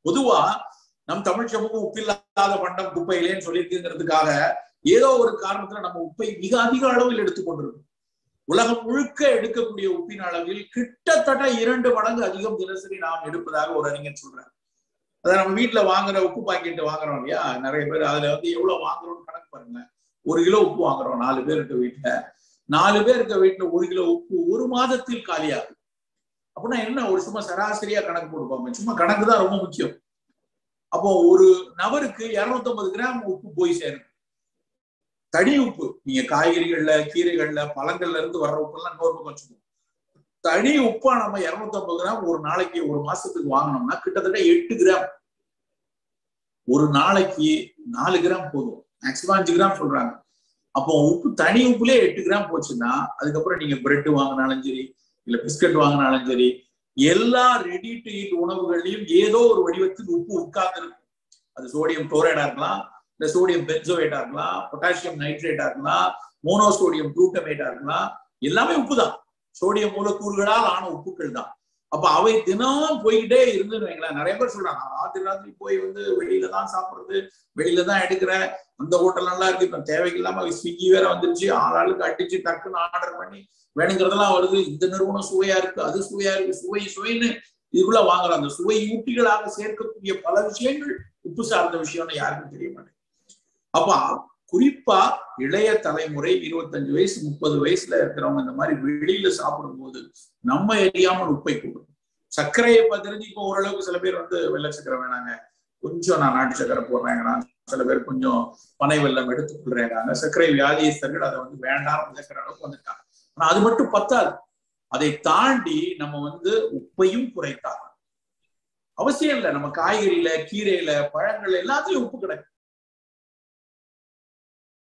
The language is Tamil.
பொதுவா நம் தமிழ் சமூகம் உப்பில்லாத பண்டம் குப்பையிலேன்னு சொல்லியிருக்குங்கிறதுக்காக ஏதோ ஒரு காரணத்துல நம்ம உப்பை மிக அதிக அளவில் எடுத்துக்கொண்டிருக்கோம் உலகம் முழுக்க எடுக்கக்கூடிய உப்பின் அளவில் கிட்டத்தட்ட இரண்டு மடங்கு அதிகம் தினசரி நாம் எடுப்பதாக ஒரு அறிஞர் சொல்றாரு அதான் நம்ம வீட்டுல வாங்குற உப்பு பாக்கெட் வாங்குறோம் இல்லையா நிறைய பேர் அதுல வந்து எவ்வளவு வாங்குறோம்னு கணக்கு பாருங்க ஒரு கிலோ உப்பு வாங்குறோம் நாலு பேர் இருக்க வீட்டுல நாலு பேர் இருக்க வீட்டுல ஒரு கிலோ உப்பு ஒரு மாதத்தில் காலியாகும் அப்படின்னா என்ன ஒரு சும்மா சராசரியா கணக்கு போடுப்பாங்க சும்மா கணக்கு தான் ரொம்ப முக்கியம் அப்போ ஒரு நபருக்கு இருநூத்தி ஐம்பது கிராம் உப்பு போய் சேரும் தனி உப்பு நீங்க காய்கறிகள்ல கீரைகள்ல பழங்கள்ல இருந்து வர்ற உப்பெல்லாம் இன்னொரு பக்கம் வச்சுக்கணும் தனி உப்பா நம்ம இருநூத்தி ஐம்பது கிராம் ஒரு நாளைக்கு ஒரு மாசத்துக்கு வாங்கினோம்னா கிட்டத்தட்ட எட்டு கிராம் ஒரு நாளைக்கு நாலு கிராம் போதும் மேக்சிமம் அஞ்சு கிராம் சொல்றாங்க அப்போ உப்பு தனி உப்புலயே எட்டு கிராம் போச்சுன்னா அதுக்கப்புறம் நீங்க பிரெட் வாங்கினாலும் சரி இல்ல பிஸ்கட் வாங்கினாலும் சரி எல்லா ரெடி டு ஈட் உணவுகள்லயும் ஏதோ ஒரு வடிவத்தில் உப்பு உட்கார்ந்து இருக்கும் அது சோடியம் குளோரைடா இருக்கலாம் இல்ல சோடியம் பென்சோவேட்டா இருக்கலாம் பொட்டாசியம் நைட்ரேட்டா இருக்கலாம் மோனோசோடியம் குளூட்டமேட்டா இருக்கலாம் எல்லாமே உப்பு தான் சோடியம் மூலக்கூறுகளால் ஆன உப்புக்கள் தான் அப்ப அவை தினம் போய்கிட்டே இருந்துன்னு வைங்களேன் நிறைய பேர் சொல்றாங்க ராத்திரி ராத்திரி போய் வந்து வெளியில தான் சாப்பிடுறது வெளியில தான் எடுக்கிறேன் அந்த ஹோட்டல் நல்லா இருக்கு இப்ப தேவையில்லாம ஸ்விக்கி வேற வந்துருச்சு ஆளாளுக்கு அடிச்சு டக்குன்னு ஆர்டர் பண்ணி வேணுங்கிறதெல்லாம் வருது இந்த நிறுவனம் சுவையா இருக்கு அது சுவையா இருக்கு சுவை சுவைன்னு இதுக்குள்ள வாங்குற அந்த சுவை ஊட்டிகளாக சேர்க்கக்கூடிய பல விஷயங்கள் உப்பு சார்ந்த விஷயம்னு யாருக்கும் தெரிய மாட்டேங்குது அப்ப குறிப்பா இளைய தலைமுறை இருபத்தஞ்சு வயசு முப்பது வயசுல இருக்கிறவங்க இந்த மாதிரி வெளியில சாப்பிடும் போது நம்ம எரியாமல் உப்பை கூடும் சர்க்கரையை இப்ப தெரிஞ்சு இப்போ ஓரளவுக்கு சில பேர் வந்து வெள்ளை சர்க்கரை வேணாங்க கொஞ்சம் நான் நாட்டு சர்க்கரை போடுறேங்கிறாங்க சில பேர் கொஞ்சம் பனை வெள்ளம் எடுத்துக்கொள்றேங்கிறாங்க சர்க்கரை வியாதியஸ்தர்கள் அதை வந்து வேண்டாம் விளக்குற அளவுக்கு வந்துட்டாங்க ஆனா அது மட்டும் பத்தாது அதை தாண்டி நம்ம வந்து உப்பையும் குறைத்தாங்க அவசியம் இல்லை நம்ம காய்கறியில கீரையில பழங்கள் எல்லாத்துலயும் உப்பு கிடைக்கும்